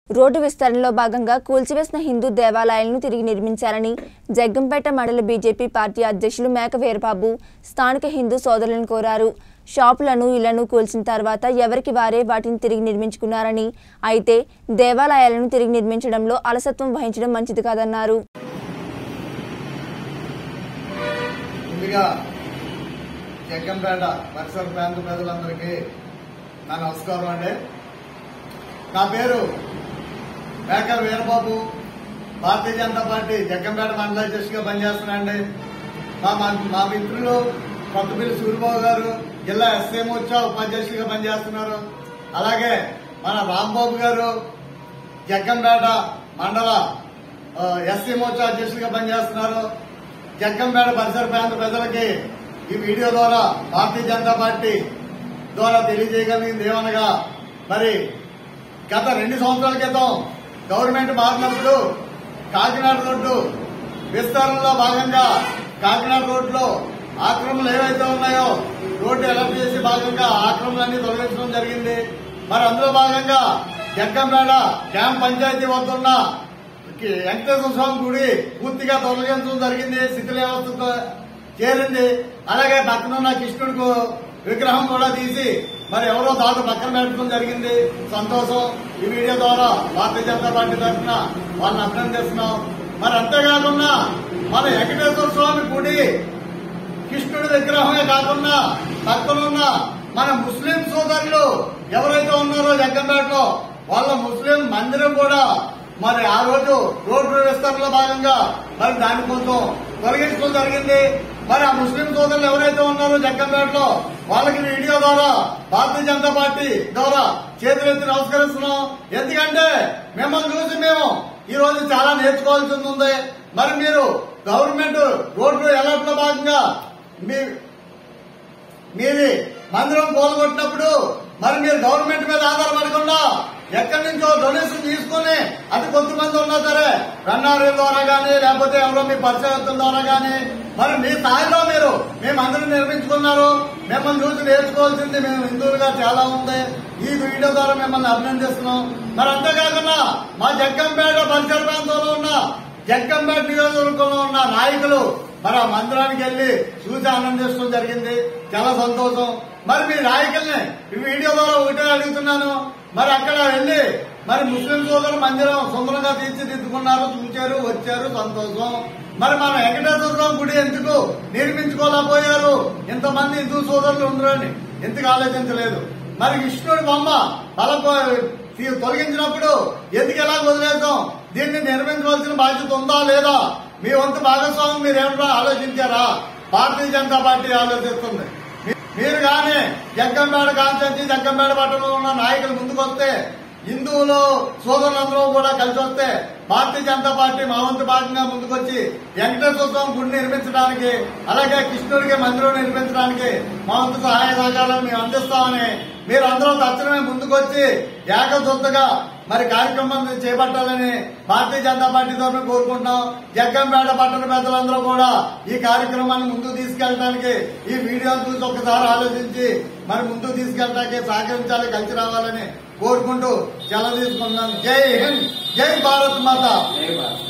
road విస్తరణలో భాగంగా కూల్చివేసిన హిందూ దేవాలయాలను తిరిగి నిర్మించాలని జగ్గంపేట మండల బీజేపీ పార్టీ అధ్యక్షులు మేక వీరబాబు స్థానిక హిందూ సోదరులను కోరారు షాపులను ఇళ్లను కూల్చిన తర్వాత ఎవరికి వారే వాటిని తిరిగి నిర్మించుకున్నారని అయితే దేవాలయాలను తిరిగి నిర్మించడంలో అలసత్వం వహించడం మంచిది కాదన్నారు ముందుగా జగ్గంపేట పరిసర ప్రాంత ప్రజలందరికీ నా నమస్కారం అండి నా పేరు మేకర్ వీరబాబు భారతీయ జనతా పార్టీ జగ్గంపేట మండల అధ్యక్షుడిగా పనిచేస్తున్నానండి మా మా- మా మిత్రులు కొత్తపల్లి సూరిబాబు గారు జిల్లా ఎస్ఏ మోర్చా ఉపాధ్యక్షుడిగా పనిచేస్తున్నారు అలాగే మన రాంబాబు గారు జగ్గంపేట మండల ఆ, ఎస్సీ మోర్చా అధ్యక్షుడిగా పనిచేస్తున్నారు జగ్గంపేట పరిసర ప్రాంత ప్రజలకి ఈ వీడియో ద్వారా భారతీయ జనతా పార్టీ ద్వారా తెలియజేయగలిగింది ఏమనగా మరి గత రెండు సంవత్సరాల క్రితం గవర్నమెంట్ మారినప్పుడు కాకినాడ రోడ్డు విస్తరణలో భాగంగా కాకినాడ రోడ్లో ఆక్రమణలు ఏవైతే ఉన్నాయో రోడ్డు ఎలర్ట్ చేసి భాగంగా ఆక్రమణలన్నీ తొలగించడం జరిగింది మరి అందులో భాగంగా జగ్గంపేట గ్రామ పంచాయతీ వద్ద ఉన్న వెంకటేశ్వర స్వామి గుడి పూర్తిగా తొలగించడం జరిగింది స్థితిల వ్యవస్థతో చేరింది అలాగే పక్కన ఉన్న కృష్ణుడికి విగ్రహం కూడా తీసి మరి ఎవరో దాటు పక్కన పెట్టడం జరిగింది సంతోషం ఈ వీడియో ద్వారా భారతీయ జనతా పార్టీ తరఫున వాళ్ళని అభినందిస్తున్నాం మరి అంతేకాకుండా మన వెంకటేశ్వర స్వామి గుడి కృష్ణుడి విగ్రహమే కాకుండా పక్కనున్న మన ముస్లిం సోదరులు ఎవరైతే ఉన్నారో జగ్గంపేటలో వాళ్ళ ముస్లిం మందిరం కూడా మరి ఆ రోజు రోడ్డు విస్తరణలో భాగంగా మరి దానికోసం తొలగించడం జరిగింది మరి ఆ ముస్లిం సోదరులు ఎవరైతే ఉన్నారో జగ్గంపేటలో వాళ్ళకి ఈ వీడియో ద్వారా భారతీయ జనతా పార్టీ ద్వారా చేతులెత్తి నమస్కరిస్తున్నాం ఎందుకంటే మిమ్మల్ని చూసి మేము ఈ రోజు చాలా నేర్చుకోవాల్సింది ఉంది మరి మీరు గవర్నమెంట్ రోడ్డు ఎలర్ట్ లో భాగంగా మీ మీది మందిరం కోలుకొట్టినప్పుడు మరి మీరు గవర్నమెంట్ మీద ఆధారపడకుండా ఎక్కడి నుంచో డొనేషన్ తీసుకుని అది కొంతమంది ఉన్నా సరే రన్నారీ ద్వారా గానీ లేకపోతే ఎవరో మీ పరిచయత్వం ద్వారా గానీ మరి మీ స్థాయిలో మీరు మీ మందిరం నిర్మించుకున్నారు మిమ్మల్ని చూసి నేర్చుకోవాల్సింది మేము హిందువులుగా చాలా ఉంది ఈ వీడియో ద్వారా మిమ్మల్ని అభినందిస్తున్నాం మరి అంతేకాకుండా మా జగ్గంపేట పరిసర ప్రాంతంలో ఉన్న జగ్గంపేట నియోజకవర్గంలో ఉన్న నాయకులు మరి ఆ మందిరానికి వెళ్లి చూసి ఆనందించడం జరిగింది చాలా సంతోషం మరి మీ నాయకుల్ని ఈ వీడియో ద్వారా ఒకటే అడుగుతున్నాను మరి అక్కడ వెళ్లి మరి ముస్లిం సోదరుల మందిరం సుందరంగా తీర్చిదిద్దుకున్నారు చూచారు వచ్చారు సంతోషం మరి మన వెంకటేశ్వర స్వామి గుడి ఎందుకు నిర్మించుకోలేకపోయారు ఇంతమంది హిందూ సోదరులు ఉండరని ఎందుకు ఆలోచించలేదు మరి విష్ణుడి బొమ్మ బల తొలగించినప్పుడు ఎందుకు ఎలా వదిలేసాం దీన్ని నిర్మించవలసిన బాధ్యత ఉందా లేదా మీ వంతు భాగస్వామి మీరు ఏమిటో ఆలోచించారా భారతీయ జనతా పార్టీ ఆలోచిస్తుంది మీ- మీరు కానీ జగ్గంపేట కాన్స్టెన్సీ జగ్గంపేట పట్టణంలో ఉన్న నాయకులు ముందుకు వస్తే హిందువులు సోదరులందరూ కూడా కలిసి వస్తే భారతీయ జనతా పార్టీ మా వంతు భాగంగా ముందుకొచ్చి వెంకటేశ్వర స్వామి గుడి నిర్మించడానికి అలాగే కృష్ణుడికి మందిరం నిర్మించడానికి మా వంతు సహాయ సహకారాలు మేము అందిస్తామని మీరు అందరూ తక్షణమే ముందుకొచ్చి ఏకదొత్తగా మరి కార్యక్రమాన్ని చేపట్టాలని భారతీయ జనతా పార్టీ తరఫున కోరుకుంటున్నాం జగ్గంపేట పట్టణ పెద్దలందరూ కూడా ఈ కార్యక్రమాన్ని ముందుకు తీసుకెళ్ళడానికి ఈ వీడియో చూసి ఒకసారి ఆలోచించి మరి ముందుకు తీసుకెళ్ళడానికి సహకరించాలి కలిసి రావాలని కోరుకుంటూ సెలవు తీసుకున్నాను జై హింద్ జై భారత్ మాత జై భారత్